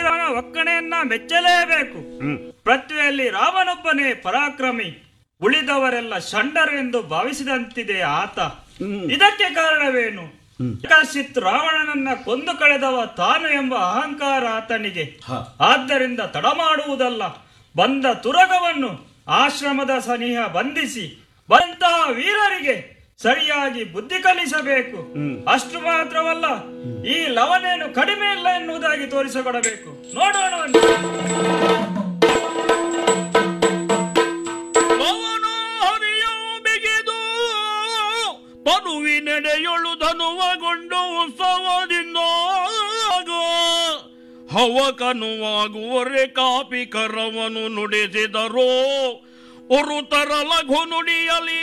ಅವನ ಒಕ್ಕಣೆಯನ್ನ ಮೆಚ್ಚಲೇಬೇಕು ಪೃಥ್ವಿಯಲ್ಲಿ ರಾಮನೊಬ್ಬನೇ ಪರಾಕ್ರಮಿ ಉಳಿದವರೆಲ್ಲ ಷಂಡರು ಎಂದು ಭಾವಿಸಿದಂತಿದೆ ಆತ ಇದಕ್ಕೆ ಕಾರಣವೇನು ಕಶಿತ್ ರಾವಣನನ್ನ ಕೊಂದು ಕಳೆದವ ತಾನು ಎಂಬ ಅಹಂಕಾರ ಆತನಿಗೆ ಆದ್ದರಿಂದ ತಡ ಮಾಡುವುದಲ್ಲ ಬಂದ ತುರಗವನ್ನು ಆಶ್ರಮದ ಸನಿಹ ಬಂಧಿಸಿ ಬಂತಹ ವೀರರಿಗೆ ಸರಿಯಾಗಿ ಬುದ್ಧಿ ಕಲಿಸಬೇಕು ಅಷ್ಟು ಮಾತ್ರವಲ್ಲ ಈ ಲವನೇನು ಕಡಿಮೆ ಇಲ್ಲ ಎನ್ನುವುದಾಗಿ ತೋರಿಸಿಕೊಡಬೇಕು ನೋಡೋಣ ಅವನು ಹರಿಯು ಬಿಗಿದು ಪನುವಿನೆಡೆಯೊಳು ಧನುವಗೊಂಡು ಉತ್ಸವದಿಂದ ಹವಕನುವಾಗುವರೆ ಕಾಪಿ ಕರವನು ನುಡಿಸಿದರೋ ಉರುತರ ಲಘು ನುಡಿಯಲಿ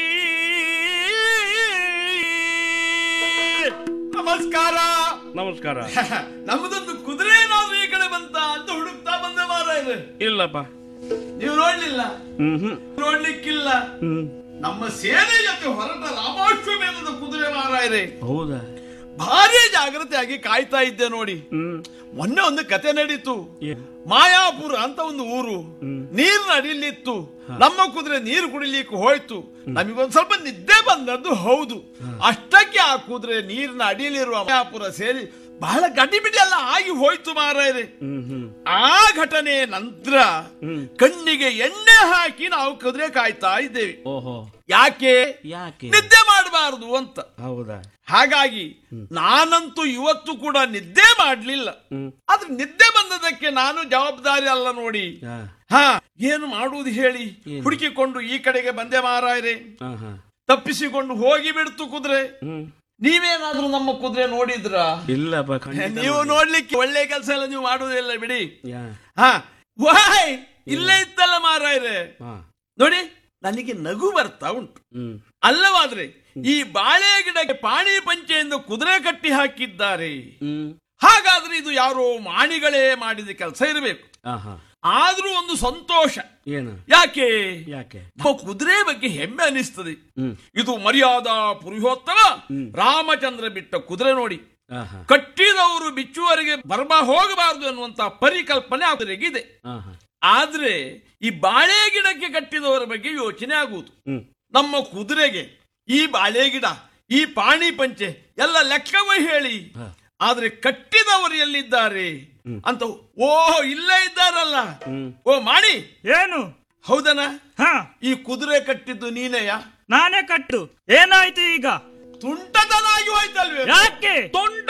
ನಮಸ್ಕಾರ ನಮಸ್ಕಾರ ನಮ್ಮದೊಂದು ಕುದುರೆ ಏನಾದ್ರೂ ಈ ಕಡೆ ಬಂತ ಅಂತ ಹುಡುಕ್ತಾ ಬಂದೆ ಮಾರ ಇದೆ ಇಲ್ಲಪ್ಪ ನೀವು ನೋಡ್ಲಿಲ್ಲ ಹ್ಮ್ ಹ್ಮ್ ನೋಡ್ಲಿಕ್ಕಿಲ್ಲ ಹ್ಮ್ ನಮ್ಮ ಸೇನೆ ಜೊತೆ ಹೊರಟ ರಾಮಾಶ್ವಮೇಧದ ಕುದುರೆ ಮಾರ ಇದೆ ಹೌದಾ ಭಾರಿ ಜಾಗ್ರತೆಯಾಗಿ ಕಾಯ್ತಾ ಇದ್ದೆ ನೋಡಿ ಹ್ಮ್ ಮೊನ್ನೆ ಒಂದು ಕತೆ ನಡೀತು ಏನ್? ಮಾಯಾಪುರ ಅಂತ ಒಂದು ಊರು ನೀರಿನ ಅಡಿಲಿತ್ತು ನಮ್ಮ ಕುದುರೆ ನೀರು ಕುಡಿಲಿಕ್ಕೆ ಹೋಯ್ತು ನಮಗೊಂದ್ ಸ್ವಲ್ಪ ನಿದ್ದೆ ಬಂದದ್ದು ಹೌದು ಅಷ್ಟಕ್ಕೆ ಆ ಕುದುರೆ ನೀರಿನ ಅಡಿಯಲ್ಲಿರುವ ಮಾಯಾಪುರ ಸೇರಿ ಬಹಳ ಗಡಿಬಿಡಿ ಎಲ್ಲ ಆಗಿ ಹೋಯ್ತು ಮಾರಾಯರೆ ಹ್ಮ್ ಹ್ಮ್ ಆ ಘಟನೆ ನಂತರ ಕಣ್ಣಿಗೆ ಎಣ್ಣೆ ಹಾಕಿ ನಾವು ಕುದುರೆ ಕಾಯ್ತಾ ಇದ್ದೇವೆ ಓಹೋ ಯಾಕೆ ಯಾಕೆ ನಿದ್ದೆ ಮಾಡಬಾರದು ಅಂತ ಹೌದಾ ಹಾಗಾಗಿ ನಾನಂತೂ ಇವತ್ತು ಕೂಡ ನಿದ್ದೆ ಮಾಡಲಿಲ್ಲ ಹ್ಮ್ ಆದ್ರೆ ನಿದ್ದೆ ಬಂದದಕ್ಕೆ ನಾನು ಜವಾಬ್ದಾರಿ ಅಲ್ಲ ನೋಡಿ ಹಾ ಹಾ ಏನು ಮಾಡುವುದು ಹೇಳಿ ಏನು? ಹುಡುಕಿಕೊಂಡು ಈ ಕಡೆಗೆ ಬಂದೆ ಮಾರಾಯರೆ ಹಾ ಹಾ ತಪ್ಪಿಸಿಕೊಂಡು ಹೋಗಿ ಬಿಡ್ತು ಕುದುರೆ ಹ್ಮ್ ನೀವೇನಾದ್ರೂ ನಮ್ಮ ಕುದುರೆ ನೋಡಿದ್ರ ಇಲ್ಲಪ್ಪ ಖಂಡಿತ ನೀವು ನೋಡಿ. ನೋಡ್ಲಿಕ್ಕೆ ಒಳ್ಳೆ ಕೆಲಸ ಎಲ್ಲ ನೀವು ಮಾಡುವುದಿಲ್ಲ ಬಿಡಿ ಯಾ ಹಾ ವಾಯ್ ಇಲ್ಲೇ ಇತ್ತಲ್ಲ ಮಾರಾಯರೆ ಹಾ ನೋಡಿ ನನಗೆ ನಗು ಬರ್ತಾ ಉಂಟು ಹ್ಮ್ ಅಲ್ಲವಾದ್ರೆ ಈ ಬಾಳೆ ಗಿಡಕ್ಕೆ ಪಾಣಿ ಪಂಚೆಯಿಂದ ಕುದುರೆ ಕಟ್ಟಿ ಹಾಕಿದ್ದಾರೆ ಹ್ಮ್ ಹಾಗಾದ್ರೆ ಇದು ಯಾರೋ ಮಾಣಿಗಳೇ ಮಾಡಿದ ಕೆಲಸ ಇರಬೇಕು ಆಹಾ ಆದ್ರೂ ಒಂದು ಸಂತೋಷ ಏನು ಯಾಕೆ ಯಾಕೆ ನಮ್ಮ ಕುದುರೆ ಬಗ್ಗೆ ಹೆಮ್ಮೆ ಅನಿಸ್ತದೆ ಹ್ಮ್ ಇದು ಮರ್ಯಾದಾ ಪುರುಷೋತ್ತಮ ರಾಮಚಂದ್ರ ಬಿಟ್ಟ ಕುದುರೆ ನೋಡಿ ಆಹಾ ಕಟ್ಟಿದವರು ಬಿಚ್ಚುವರಿಗೆ ಬರ್ಮ ಹೋಗಬಾರದು ಎನ್ನುವಂತ ಪರಿಕಲ್ಪನೆ ಅವರಿಗಿದೆ ಆಹಾ ಆದ್ರೆ ಈ ಬಾಳೆ ಗಿಡಕ್ಕೆ ಕಟ್ಟಿದವರ ಬಗ್ಗೆ ಯೋಚನೆ ಆಗುವುದು ಹ್ಮ್ ನಮ್ಮ ಕುದುರೆಗೆ ಈ ಬಾಳೆ ಗಿಡ ಈ ಪಾಣಿ ಪಂಚೆ ಎಲ್ಲ ಲೆಕ್ಕವೇ ಹೇಳಿ ಹ. ಆದ್ರೆ ಕಟ್ಟಿದವರು ಎಲ್ಲಿದ್ದಾರೆ ಅಂತ ಓ ಇಲ್ಲೇ ಇದ್ದಾರಲ್ಲ ಹ್ಮ್ ಓ ಮಾಣಿ ಏನು ಹೌದನ ಹ ಈ ಕುದುರೆ ಕಟ್ಟಿದ್ದು ನೀನೆಯ ನಾನೇ ಕಟ್ಟು ಏನಾಯ್ತು ಈಗ ತುಂಟತನಾಗಿ ಹೋಯ್ತಲ್ವೇ ಯಾಕೆ ತೊಂಡ